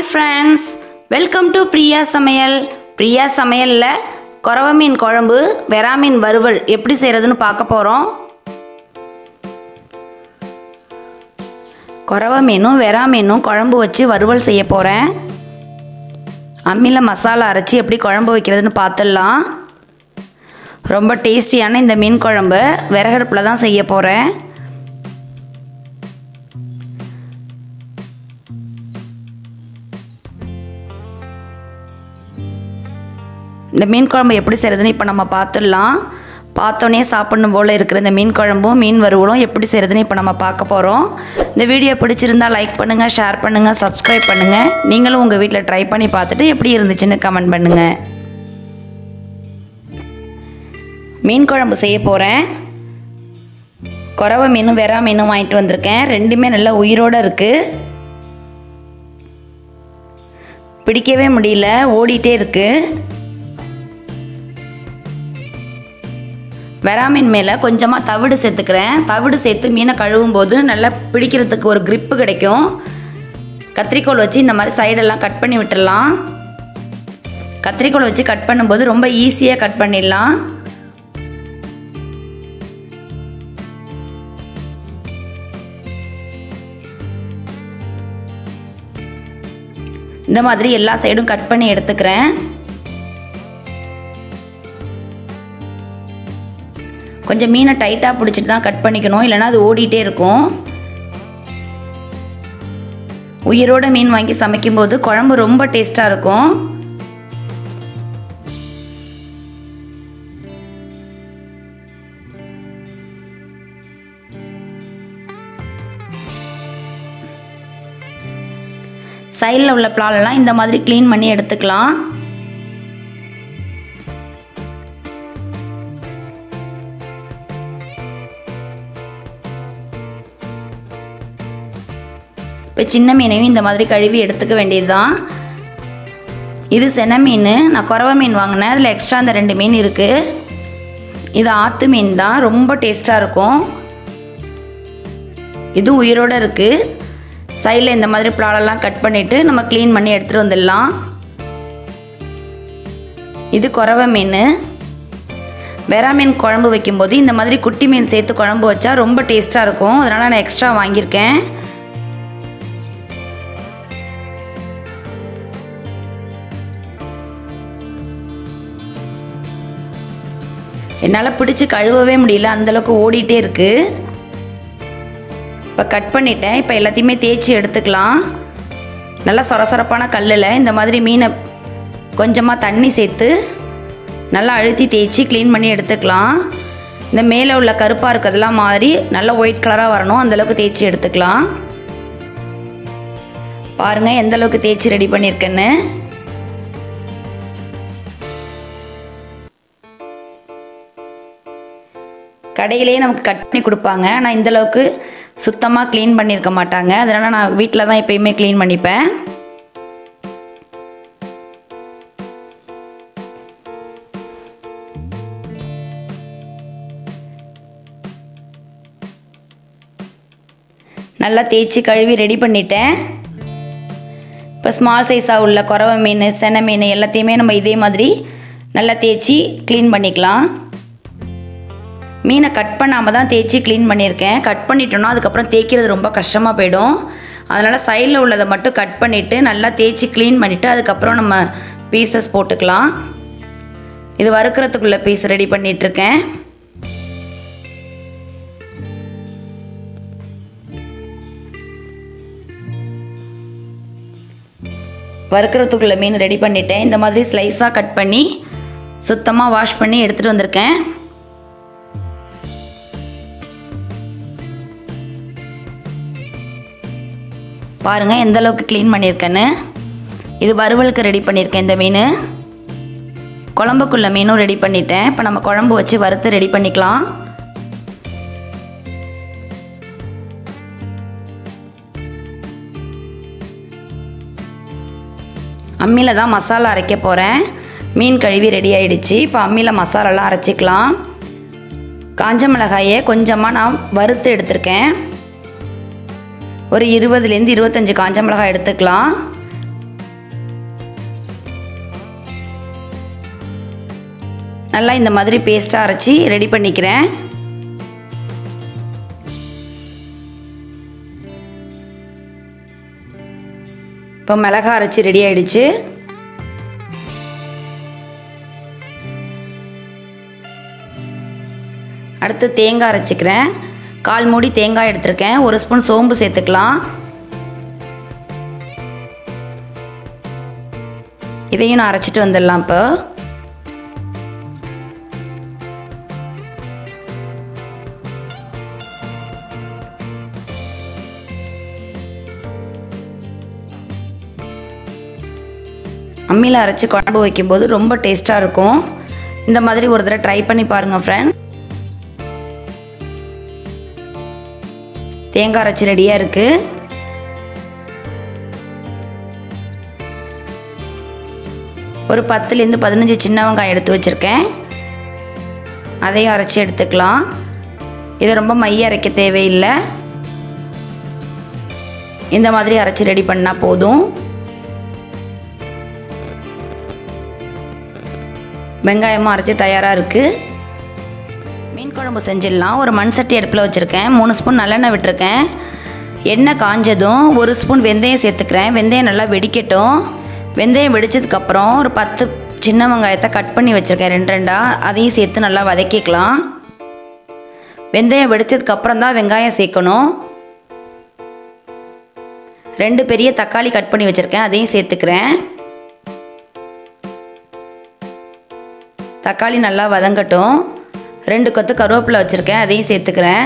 hi friends welcome to Priya சமையல் பிரியா சமையலில் குறவ மீன் குழம்பு வெறா மீன் வறுவல் எப்படி செய்கிறதுன்னு பார்க்க போகிறோம் குறவ மீனும் வெறா மீனும் குழம்பு வச்சு வறுவல் செய்ய போகிறேன் அம்மியில் மசாலா அரைச்சி எப்படி குழம்பு வைக்கிறதுன்னு பார்த்துடலாம் ரொம்ப டேஸ்டியான இந்த மீன் குழம்பு விறகடுப்பில் தான் செய்ய போகிறேன் இந்த மீன் குழம்பு எப்படி செய்கிறதுன்னு இப்போ நம்ம பார்த்துடலாம் பார்த்தோன்னே சாப்பிடணும் போல் இருக்கிற இந்த மீன் குழம்பும் மீன் வறுவலும் எப்படி செய்கிறதுன்னு இப்போ நம்ம பார்க்க போகிறோம் இந்த வீடியோ பிடிச்சிருந்தா லைக் பண்ணுங்கள் ஷேர் பண்ணுங்கள் சப்ஸ்கிரைப் பண்ணுங்கள் நீங்களும் உங்கள் வீட்டில் ட்ரை பண்ணி பார்த்துட்டு எப்படி இருந்துச்சுன்னு கமெண்ட் பண்ணுங்கள் மீன் குழம்பு செய்ய போகிறேன் குறவை மீனும் வெறா மீனும் வாங்கிட்டு வந்திருக்கேன் ரெண்டுமே நல்லா உயிரோடு இருக்குது பிடிக்கவே முடியல ஓடிட்டே இருக்குது வெராமீன் மேலே கொஞ்சமாக தவிடு சேர்த்துக்கிறேன் தவிடு சேர்த்து மீனை கழுவும் போது நல்லா பிடிக்கிறதுக்கு ஒரு grip கிடைக்கும் கத்திரிக்கோல் வச்சு இந்த மாதிரி சைடெல்லாம் கட் பண்ணி விட்டுடலாம் கத்திரிக்கோல் வச்சு கட் பண்ணும்போது ரொம்ப ஈஸியாக கட் பண்ணிடலாம் இந்த மாதிரி எல்லா சைடும் கட் பண்ணி எடுத்துக்கிறேன் கொஞ்சம் மீனை டைட்டாக பிடிச்சிட்டு தான் கட் பண்ணிக்கணும் இல்லைனா அது ஓடிட்டே இருக்கும் உயிரோட மீன் வாங்கி சமைக்கும்போது குழம்பு ரொம்ப டேஸ்ட்டாக இருக்கும் சைடில் உள்ள பிளாலெல்லாம் இந்த மாதிரி க்ளீன் பண்ணி எடுத்துக்கலாம் இப்போ சின்ன மீனையும் இந்த மாதிரி கழுவி எடுத்துக்க வேண்டியது தான் இது சென மீன் நான் குறவை மீன் வாங்கினேன் அதில் எக்ஸ்ட்ரா இந்த ரெண்டு மீன் இருக்குது இது ஆற்று மீன் தான் ரொம்ப டேஸ்ட்டாக இருக்கும் இதுவும் உயிரோடு இருக்குது சைடில் இந்த மாதிரி ப்ளாலெல்லாம் கட் பண்ணிவிட்டு நம்ம க்ளீன் பண்ணி எடுத்துகிட்டு வந்துடலாம் இது குறவை மீன் வெறா மீன் குழம்பு வைக்கும்போது இந்த மாதிரி குட்டி மீன் சேர்த்து குழம்பு வச்சா ரொம்ப டேஸ்ட்டாக இருக்கும் அதனால் நான் எக்ஸ்ட்ரா வாங்கியிருக்கேன் என்னால் பிடிச்சி கழுவவே முடியல அந்தளவுக்கு ஓடிட்டே இருக்குது இப்போ கட் பண்ணிட்டேன் இப்போ எல்லாத்தையுமே தேய்ச்சி எடுத்துக்கலாம் நல்லா சொரசொரப்பான கல்லில் இந்த மாதிரி மீனை கொஞ்சமாக தண்ணி சேர்த்து நல்லா அழுத்தி தேய்ச்சி க்ளீன் பண்ணி எடுத்துக்கலாம் இந்த மேலே உள்ள கருப்பாக இருக்கிறதெல்லாம் மாறி நல்லா ஒயிட் கலராக வரணும் அந்தளவுக்கு தேய்ச்சி எடுத்துக்கலாம் பாருங்கள் எந்த அளவுக்கு தேய்ச்சி ரெடி பண்ணியிருக்கேன்னு கடையிலேயே நமக்கு கட் பண்ணி கொடுப்பாங்க ஆனால் இந்தளவுக்கு சுத்தமாக க்ளீன் பண்ணியிருக்க மாட்டாங்க அதனால் நான் வீட்டில் தான் எப்பயுமே க்ளீன் பண்ணிப்பேன் நல்லா தேய்ச்சி கழுவி ரெடி பண்ணிட்டேன் இப்போ ஸ்மால் சைஸாக உள்ள குறவை மீன் செனை மீன் எல்லாத்தையுமே நம்ம இதே மாதிரி நல்லா தேய்ச்சி க்ளீன் பண்ணிக்கலாம் மீனை கட் பண்ணாமல் தான் தேய்ச்சி க்ளீன் பண்ணியிருக்கேன் கட் பண்ணிட்டோன்னா அதுக்கப்புறம் தேய்க்கிறது ரொம்ப கஷ்டமாக போயிடும் அதனால் சைடில் உள்ளதை மட்டும் கட் பண்ணிவிட்டு நல்லா தேய்ச்சி க்ளீன் பண்ணிவிட்டு அதுக்கப்புறம் நம்ம பீசஸ் போட்டுக்கலாம் இது வறுக்கிறதுக்குள்ள பீஸ் ரெடி பண்ணிகிட்ருக்கேன் வறுக்கிறதுக்குள்ள மீன் ரெடி பண்ணிட்டேன் இந்த மாதிரி ஸ்லைஸாக கட் பண்ணி சுத்தமாக வாஷ் பண்ணி எடுத்துகிட்டு வந்திருக்கேன் பாருங்கள் எந்த அளவுக்கு க்ளீன் பண்ணியிருக்கேன்னு இது வறுவலுக்கு ரெடி பண்ணியிருக்கேன் இந்த மீன் குழம்புக்குள்ள மீனும் ரெடி பண்ணிட்டேன் இப்போ நம்ம குழம்பு வச்சு வறுத்து ரெடி பண்ணிக்கலாம் அம்மியில் தான் மசாலா அரைக்க போகிறேன் மீன் கழுவி ரெடி ஆயிடுச்சு இப்போ அம்மியில் மசாலாலாம் அரைச்சிக்கலாம் காஞ்ச மிளகாயை கொஞ்சமாக நான் வறுத்து எடுத்திருக்கேன் ஒரு இருபதுலேருந்து இருபத்தஞ்சி காஞ்ச மிளகாய் எடுத்துக்கலாம் நல்லா இந்த மாதிரி பேஸ்ட்டாக அரைச்சி ரெடி பண்ணிக்கிறேன் இப்போ மிளகா அரைச்சி ரெடி ஆயிடுச்சு அடுத்து தேங்காய் அரைச்சிக்கிறேன் கால் மூடி தேங்காய் எடுத்திருக்கேன் ஒரு ஸ்பூன் சோம்பு சேர்த்துக்கலாம் இதையும் நான் அரைச்சிட்டு வந்துடலாம் இப்போ அம்மியில் அரைச்சி குழம்பு வைக்கும்போது ரொம்ப டேஸ்ட்டாக இருக்கும் இந்த மாதிரி ஒரு தடவை ட்ரை பண்ணி பாருங்கள் ஃப்ரெண்ட் தேங்காய் அரைச்சி ரெடியாக இருக்குது ஒரு பத்துலேருந்து பதினஞ்சு சின்ன வெங்காயம் எடுத்து வச்சுருக்கேன் அதையும் அரைச்சி எடுத்துக்கலாம் இதை ரொம்ப மைய அரைக்க தேவையில்லை இந்த மாதிரி அரைச்சி ரெடி பண்ணால் போதும் வெங்காயமும் அரைச்சி தயாராக இருக்குது மீன் குழம்பு செஞ்சிடலாம் ஒரு மண் சட்டி அடுப்பில் வச்சுருக்கேன் மூணு ஸ்பூன் நல்லெண்ணெய் விட்டுருக்கேன் எண்ணெய் காஞ்சதும் ஒரு ஸ்பூன் வெந்தயம் சேர்த்துக்கிறேன் வெந்தயம் நல்லா வெடிக்கட்டும் வெந்தயம் வெடிச்சதுக்கப்புறம் ஒரு பத்து சின்ன வெங்காயத்தை கட் பண்ணி வச்சுருக்கேன் ரெண்டு ரெண்டாக அதையும் சேர்த்து நல்லா வதக்கிக்கலாம் வெந்தயம் வெடிச்சதுக்கப்புறம் தான் வெங்காயம் சேர்க்கணும் ரெண்டு பெரிய தக்காளி கட் பண்ணி வச்சுருக்கேன் அதையும் சேர்த்துக்கிறேன் தக்காளி நல்லா வதங்கட்டும் ரெண்டு கொத்து கருவேப்பிலை வச்சுருக்கேன் அதையும் சேர்த்துக்கிறேன்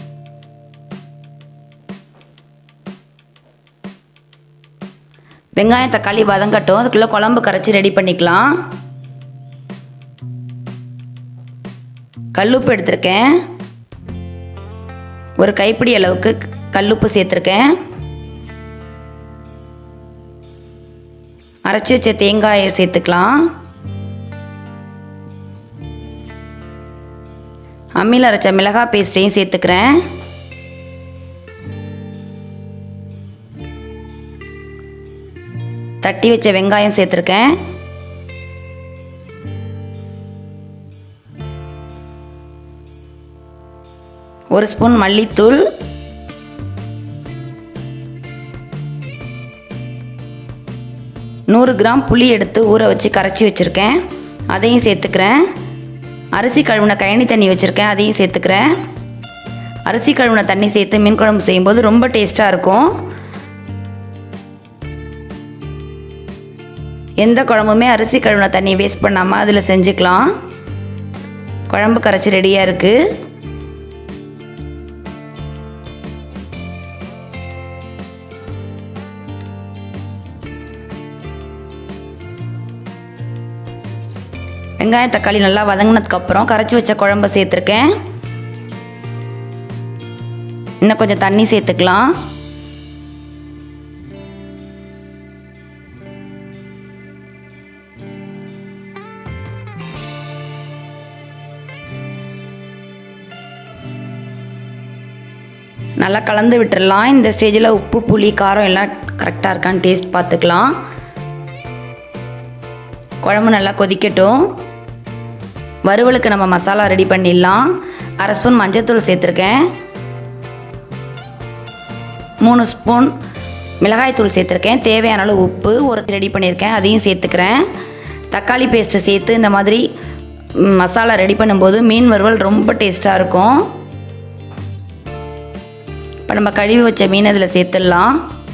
வெங்காயம் தக்காளி வதங்கட்டும் அதுக்குள்ளே குழம்பு கரைச்சி ரெடி பண்ணிக்கலாம் கல்லுப்பு எடுத்திருக்கேன் ஒரு கைப்பிடி அளவுக்கு கல்லுப்பு சேர்த்துருக்கேன் அரைச்சி வச்ச தேங்காயை சேர்த்துக்கலாம் அம்மியில் அரைச்ச மிளகாய் பேஸ்ட்டையும் சேர்த்துக்கிறேன் தட்டி வச்ச வெங்காயம் சேர்த்துருக்கேன் ஒரு ஸ்பூன் மல்லித்தூள் நூறு கிராம் புளி எடுத்து ஊற வச்சு கரைச்சி வச்சுருக்கேன் அதையும் சேர்த்துக்கிறேன் அரிசி கழுவின கழனி தண்ணி வச்சுருக்கேன் அதையும் சேர்த்துக்கிறேன் அரிசி கழுவின தண்ணி சேர்த்து மீன் குழம்பு செய்யும்போது ரொம்ப டேஸ்ட்டாக இருக்கும் எந்த குழம்புமே அரிசி கழுவின தண்ணி வேஸ்ட் பண்ணாமல் அதில் செஞ்சுக்கலாம் குழம்பு கரைச்சி ரெடியாக இருக்குது வெங்காயம் தக்காளி நல்லா வதங்கினதுக்கப்புறம் கரைச்சி வச்ச குழம்பு சேர்த்துருக்கேன் இன்னும் கொஞ்சம் தண்ணி சேர்த்துக்கலாம் நல்லா கலந்து விட்டுறலாம் இந்த ஸ்டேஜில் உப்பு புளி காரம் எல்லாம் கரெக்டாக இருக்கான்னு டேஸ்ட் பார்த்துக்கலாம் குழம்பு நல்லா கொதிக்கட்டும் வறுவலுக்கு நம்ம மசாலா ரெடி பண்ணிடலாம் அரை ஸ்பூன் மஞ்சள்தூள் சேர்த்துருக்கேன் மூணு ஸ்பூன் மிளகாய்த்தூள் சேர்த்துருக்கேன் தேவையான அளவு உப்பு ஒரு ரெடி பண்ணியிருக்கேன் அதையும் சேர்த்துக்கிறேன் தக்காளி பேஸ்ட்டு சேர்த்து இந்த மாதிரி ம், மசாலா ரெடி பண்ணும்போது மீன் வறுவல் ரொம்ப டேஸ்ட்டாக இருக்கும் இப்போ நம்ம கழுவி வச்ச மீன் அதில் சேர்த்துடலாம்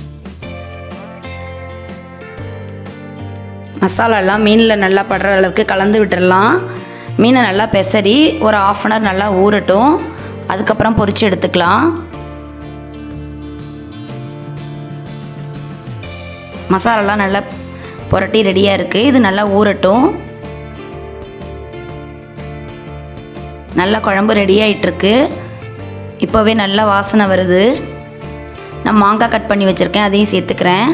மசாலாலாம் மீனில் நல்லா படுற அளவுக்கு கலந்து விட்டுறலாம் மீனை நல்லா பெசரி ஒரு ஆஃப் அன் ஹவர் நல்லா ஊறட்டும் அதுக்கப்புறம் பொரிச்சு எடுத்துக்கலாம் மசாலாலாம் நல்லா புரட்டி ரெடியாக இருக்குது இது நல்லா ஊறட்டும் நல்லா குழம்பு ரெடி ஆயிட்டிருக்கு இப்போவே நல்லா வாசனை வருது நான் மாங்காய் கட் பண்ணி வச்சுருக்கேன் அதையும் சேர்த்துக்கிறேன்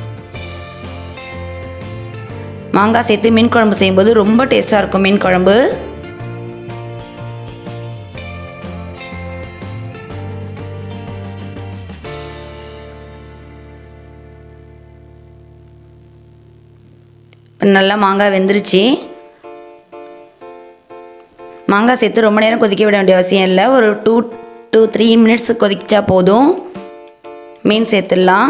மாங்காய் சேர்த்து மீன் குழம்பு செய்யும்போது ரொம்ப டேஸ்ட்டாக இருக்கும் மீன் குழம்பு இப்போ நல்லா மாங்காய் வெந்துருச்சு மாங்காய் சேர்த்து ரொம்ப நேரம் கொதிக்க விட வேண்டிய அவசியம் இல்லை ஒரு டூ டூ த்ரீ மினிட்ஸ் கொதிச்சா போதும் மீன் சேர்த்துடலாம்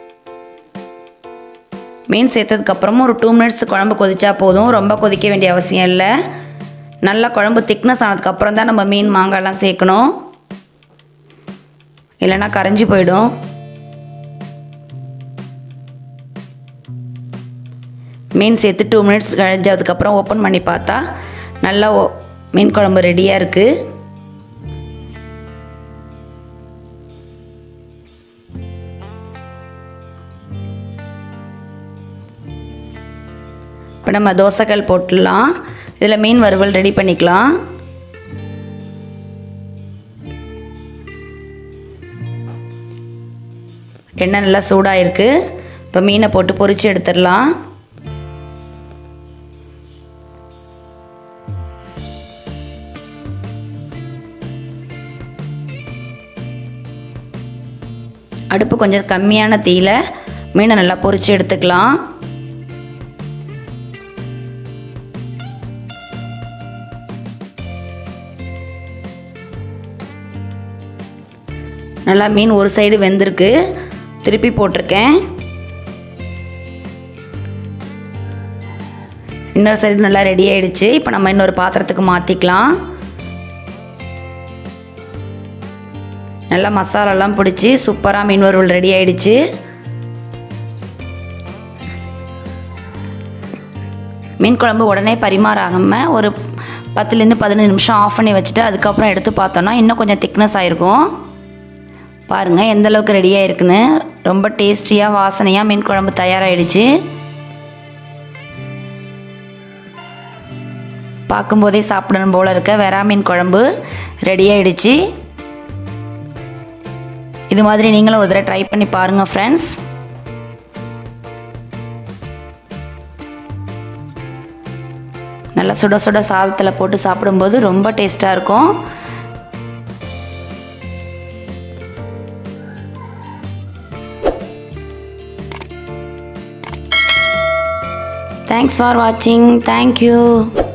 மீன் சேர்த்ததுக்கப்புறமும் ஒரு டூ மினிட்ஸ் குழம்பு கொதிச்சா போதும் ரொம்ப கொதிக்க வேண்டிய அவசியம் இல்லை நல்லா குழம்பு திக்னஸ் ஆனதுக்கப்புறம் தான் நம்ம மீன் மாங்காய்லாம் சேர்க்கணும் இல்லைன்னா கரைஞ்சி போயிடும் மீன் சேர்த்து டூ மினிட்ஸ் கழிஞ்சதுக்கப்புறம் ஓப்பன் பண்ணி பார்த்தா நல்லா ஓ- மீன் குழம்பு ரெடியாக இருக்குது இப்போ நம்ம தோசைக்கல் போட்டுடலாம் இதில் மீன் வறுவல் ரெடி பண்ணிக்கலாம் எண்ணெய் நல்லா சூடாக இருக்குது இப்போ மீனை போட்டு பொரிச்சு எடுத்துடலாம் அடுப்பு கொஞ்சம் கம்மியான தீயில மீனை நல்லா பொரிச்சு எடுத்துக்கலாம் நல்லா மீன் ஒரு சைடு வெந்திருக்கு திருப்பி போட்டிருக்கேன் இன்னொரு சைடு நல்லா ரெடி ஆயிடுச்சு இப்போ நம்ம இன்னொரு பாத்திரத்துக்கு மாற்றிக்கலாம் நல்லா மசாலாலாம் பிடிச்சி சூப்பராக மீன் வறுவல் ரெடி ஆயிடுச்சு மீன் குழம்பு உடனே பரிமாறாகாமல் ஒரு பத்துலேருந்து பதினஞ்சு நிமிஷம் ஆஃப் பண்ணி வச்சுட்டு அதுக்கப்புறம் எடுத்து பார்த்தோன்னா இன்னும் கொஞ்சம் திக்னஸ் ஆயிருக்கும் பாருங்கள் எந்த அளவுக்கு ரெடியாக இருக்குன்னு ரொம்ப டேஸ்டியாக வாசனையாக மீன் குழம்பு தயாராகிடுச்சு பார்க்கும்போதே சாப்பிடணும் போல் இருக்க வெறா மீன் குழம்பு ரெடி ஆயிடுச்சு இது மாதிரி நீங்களும் ஒரு தடவை ட்ரை பண்ணி பாருங்கள் ஃப்ரெண்ட்ஸ் நல்லா சுட சுட சாதத்தில் போட்டு சாப்பிடும்போது ரொம்ப டேஸ்ட்டாக இருக்கும் தேங்க்ஸ் ஃபார் வாட்சிங் தேங்க்யூ